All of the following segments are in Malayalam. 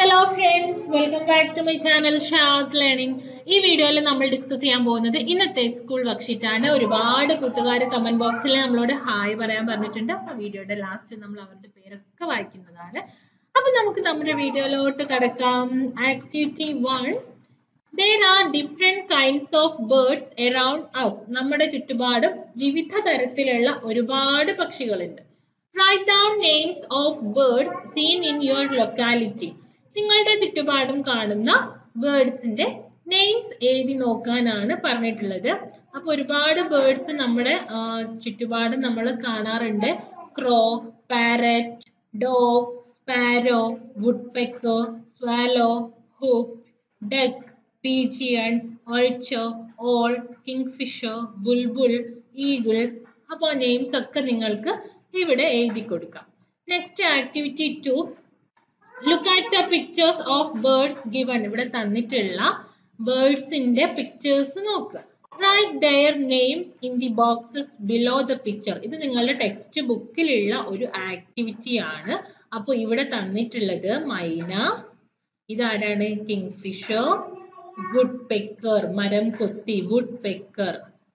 Hello friends welcome back to my channel Shaz learning ഈ വീഡിയോയിൽ നമ്മൾ ഡിസ്കസ് ചെയ്യാൻ പോകുന്നത് ഇന്നത്തെ സ്കൂൾ വർക്ക്ഷീറ്റാണ് ഒരുപാട് കൂട്ടുകാർ കമന്റ് ബോക്സിൽ നമ്മളോട് ഹായ് പറയാൻ പറഞ്ഞിട്ടുണ്ട് അപ്പൊ വീഡിയോയുടെ ലാസ്റ്റ് നമ്മൾ അവരുടെ പേരൊക്കെ വായിക്കുന്നതാണ് അപ്പൊ നമുക്ക് നമ്മുടെ വീഡിയോയിലോട്ട് കിടക്കാം activity one There are different kinds of birds around us. നമ്മുടെ ചുറ്റുപാടും വിവിധ തരത്തിലുള്ള ഒരുപാട് പക്ഷികളുണ്ട് write down names of birds seen in your locality നിങ്ങളുടെ ചുറ്റുപാടും കാണുന്ന ബേർഡ്സിന്റെ നെയിംസ് എഴുതി നോക്കാനാണ് പറഞ്ഞിട്ടുള്ളത് അപ്പൊ ഒരുപാട് ബേർഡ്സ് നമ്മുടെ ആ, ചുറ്റുപാടും നമ്മൾ കാണാറുണ്ട് crow parrot dog sparrow woodpecker swallow hook duck pigeon ഓൾച്ചോ ഓൾ കിങ്ഫിഷർ ബുൾബുൾ ഈഗിൾ അപ്പോൾ നെയിംസ് ഒക്കെ നിങ്ങൾക്ക് ഇവിടെ എഴുതി കൊടുക്കാം next activity two look at the pictures of birds given ഇവിടെ തന്നിട്ടുള്ള ബേർഡ്സിന്റെ പിക്ചേഴ്സ് നോക്കുക write their names in the boxes below the picture ഇത് നിങ്ങളുടെ ടെക്സ്റ്റ് ബുക്കിലുള്ള ഒരു ആക്ടിവിറ്റി ആണ് അപ്പോൾ ഇവിടെ തന്നിട്ടുള്ളത് മൈന ഇതാരാണ് കിങ്ഫിഷർ വുഡ് പെക്കർ മരം കൊത്തി വുഡ് പെക്കർ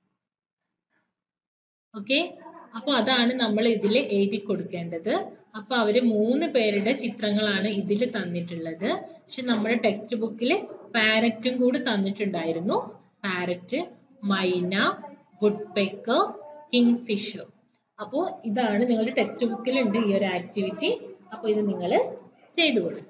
ഓക്കെ അപ്പൊ അതാണ് നമ്മൾ ഇതിൽ എഴുതി കൊടുക്കേണ്ടത് അപ്പൊ അവര് മൂന്ന് പേരുടെ ചിത്രങ്ങളാണ് ഇതിൽ തന്നിട്ടുള്ളത് പക്ഷെ നമ്മുടെ ടെക്സ്റ്റ് ബുക്കിൽ പാരറ്റും കൂടി തന്നിട്ടുണ്ടായിരുന്നു പാരറ്റ് മൈന വുഡ് പെക്കർ കിങ് ഫിഷർ അപ്പോൾ ഇതാണ് നിങ്ങളുടെ ടെക്സ്റ്റ് ബുക്കിലുണ്ട് ഈ ഒരു ആക്ടിവിറ്റി അപ്പോൾ ഇത് നിങ്ങൾ ചെയ്തു കൊടുക്കുക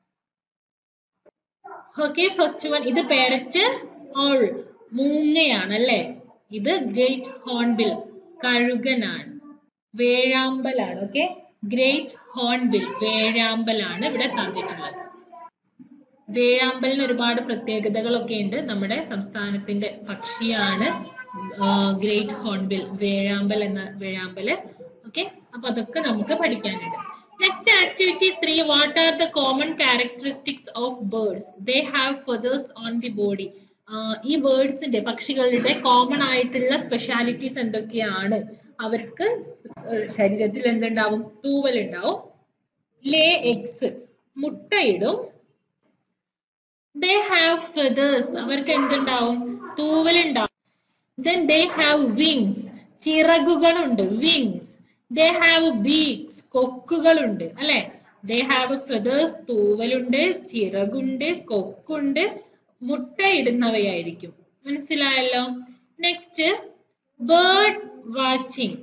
ഓക്കെ ഫസ്റ്റ് വൺ ഇത് പാരറ്റ് ഓൾ മൂങ്ങയാണ് അല്ലേ ഇത് ഗ്രേറ്റ് ഹോൺബിൽ കഴുകനാണ് വേഴാമ്പലാണ് ഓക്കെ ഗ്രേറ്റ് ഹോൺബിൽ വേഴാമ്പലാണ് ഇവിടെ തന്നിട്ടുള്ളത് വേഴാമ്പലിന് ഒരുപാട് പ്രത്യേകതകളൊക്കെ ഉണ്ട് നമ്മുടെ സംസ്ഥാനത്തിന്റെ പക്ഷിയാണ് ഗ്രേറ്റ് ഹോൺബിൽ വേഴാമ്പൽ എന്ന വേഴാമ്പല് ഓക്കെ അപ്പൊ അതൊക്കെ നമുക്ക് പഠിക്കാനുണ്ട് next activity three what are the common characteristics of birds they have feathers on the body ഈ ബേർഡ്സിന്റെ പക്ഷികളുടെ കോമൺ ആയിട്ടുള്ള സ്പെഷ്യാലിറ്റീസ് എന്തൊക്കെയാണ് അവർക്ക് ശരീരത്തിൽ എന്തുണ്ടാവും തൂവൽ ഉണ്ടാവും ലേ എഗ്സ് മുട്ടയിടും ദേ ഹാവ് ഫെതേഴ്സ് അവർക്ക് എന്തുണ്ടാവും തൂവലുണ്ടാവും ദെൻ ദേ ഹാവ് വിങ്സ് ചിറകുകളുണ്ട് വിങ്സ് ദേ ഹാവ് ബീക്സ് കൊക്കുകളുണ്ട് അല്ലെ ദേ ഹാവ് ഫെതേഴ്സ് തൂവലുണ്ട് ചിറകുണ്ട് കൊക്കുണ്ട് മുട്ടയിടുന്നവയായിരിക്കും മനസ്സിലായല്ലോ next bird watching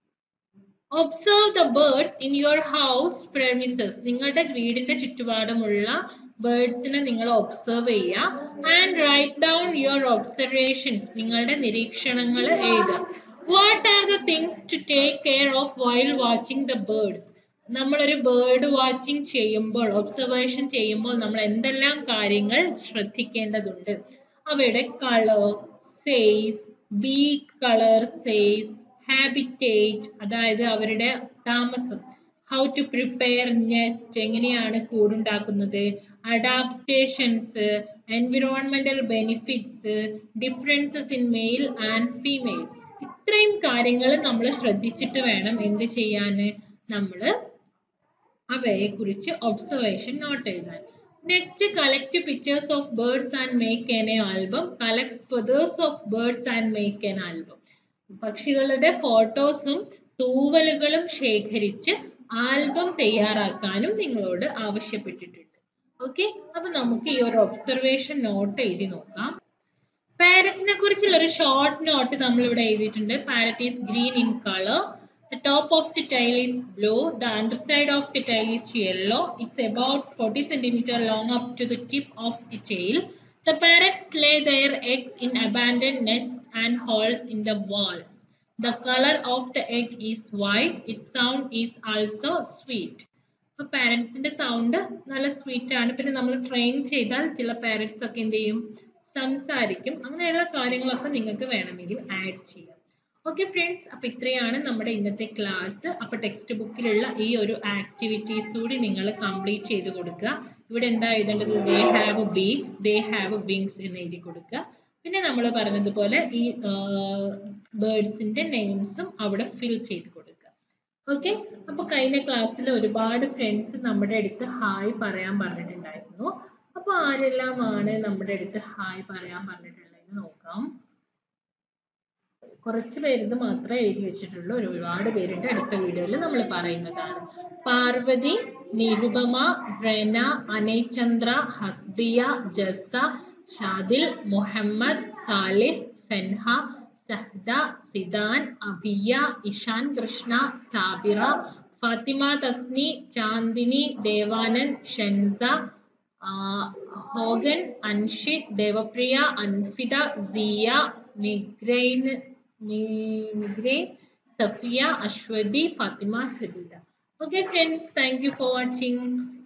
observe the birds in your house premises നിങ്ങളുടെ വീടിന്റെ ചുറ്റുപാടുമുള്ള ബേർഡ്സിനെ നിങ്ങൾ ഒബ്സർവ് ചെയ്യുക and write down your observations നിങ്ങളുടെ നിരീക്ഷണങ്ങൾ എഴുതുക what are the things to take care of while watching the birds നമ്മളൊരു ബേർഡ് വാച്ചിങ് ചെയ്യുമ്പോൾ ഒബ്സർവേഷൻ ചെയ്യുമ്പോൾ നമ്മൾ എന്തെല്ലാം കാര്യങ്ങൾ ശ്രദ്ധിക്കേണ്ടതുണ്ട് അവയുടെ colour size beak colour size habitat അതായത് അവരുടെ താമസം ഹൗ ടു പ്രിപ്പയർ നെസ്റ്റ് എങ്ങനെയാണ് കൂടുണ്ടാക്കുന്നത് adaptations environmental benefits differences in male and female ഇത്രയും കാര്യങ്ങൾ നമ്മൾ ശ്രദ്ധിച്ചിട്ട് വേണം എന്ത് ചെയ്യാന് നമ്മൾ അവയെ കുറിച്ച് ഒബ്സർവേഷൻ നോട്ട് എഴുതാൻ next collect pictures of birds and make an a album collect feathers of birds and make an album പക്ഷികളുടെ ഫോട്ടോസും തൂവലുകളും ശേഖരിച്ച് ആൽബം തയ്യാറാക്കാനും നിങ്ങളോട് ആവശ്യപ്പെട്ടിട്ടുണ്ട് ഓക്കെ അപ്പൊ നമുക്ക് ഈ ഒരു ഒബ്സർവേഷൻ നോട്ട് എഴുതി നോക്കാം പാരറ്റിനെ കുറിച്ചുള്ള ഒരു ഷോർട്ട് നോട്ട് നമ്മൾ ഇവിടെ എഴുതിയിട്ടുണ്ട് parrot is green in colour The top of the tail is blue. The underside of the tail is yellow. It's about 40 centimeter long up to the tip of the tail. The parrots lay their eggs in abandoned nests and holes in the walls. The color of the egg is white. Its sound is also sweet. അപ്പൊ പാരൻസിന്റെ സൗണ്ട് നല്ല സ്വീറ്റ് ആണ് പിന്നെ നമ്മൾ ട്രെയിൻ ചെയ്താൽ ചില പാരൻസ് ഒക്കെ എന്ത് ചെയ്യും സംസാരിക്കും അങ്ങനെയുള്ള കാര്യങ്ങളൊക്കെ നിങ്ങൾക്ക് വേണമെങ്കിൽ ആഡ് ചെയ്യാം ഓക്കെ ഫ്രണ്ട്സ് അപ്പൊ ഇത്രയാണ് നമ്മുടെ ഇന്നത്തെ ക്ലാസ് അപ്പൊ ടെക്സ്റ്റ് ബുക്കിലുള്ള ഈ ഒരു ആക്ടിവിറ്റീസ് കൂടി നിങ്ങൾ കംപ്ലീറ്റ് ചെയ്ത് കൊടുക്കുക ഇവിടെ എന്താ എഴുതേണ്ടത് they have beaks they have wings എന്ന് എഴുതി കൊടുക്കുക പിന്നെ നമ്മൾ പറഞ്ഞതുപോലെ ഈ ബേർഡ്സിന്റെ നെയിംസും അവിടെ ഫിൽ ചെയ്ത് കൊടുക്കുക ഓക്കെ അപ്പൊ കഴിഞ്ഞ ക്ലാസ്സിൽ ഒരുപാട് ഫ്രണ്ട്സ് നമ്മുടെ അടുത്ത് ഹായ് പറയാൻ പറഞ്ഞിട്ടുണ്ടായിരുന്നു അപ്പൊ ആരെല്ലാമാണ് നമ്മുടെ അടുത്ത് ഹായ് പറയാൻ പറഞ്ഞിട്ടുള്ളതെന്ന് നോക്കാം കുറച്ച് പേരുത് മാത്രമേ എഴുതി വെച്ചിട്ടുള്ളൂ ഒരു ഒരുപാട് പേരുണ്ട് അടുത്ത വീഡിയോയിൽ നമ്മൾ പറയുന്നതാണ് പാർവതി നിരുപമ റെന അനയചന്ദ്ര ഹസ്ബിയ ജസ ഷാദിൽ മുഹമ്മദ് സാലിഹ് സെൻഹ സഹദ സിദാൻ അബിയ ഇഷാൻ കൃഷ്ണ സാബിറ ഫാത്തിമ തസ്നി ചാന്ദിനി ദേവാനന്ദ് ഷെൻസ ആ, ഹോഗൻ അൻഷിത് ദേവപ്രിയ അൻഫിത സിയ മിഗ്രൈൻ മി- മിഗ്രൈൻ Safiya Aswathi Fathima Sadeeda okay friends thank you for watching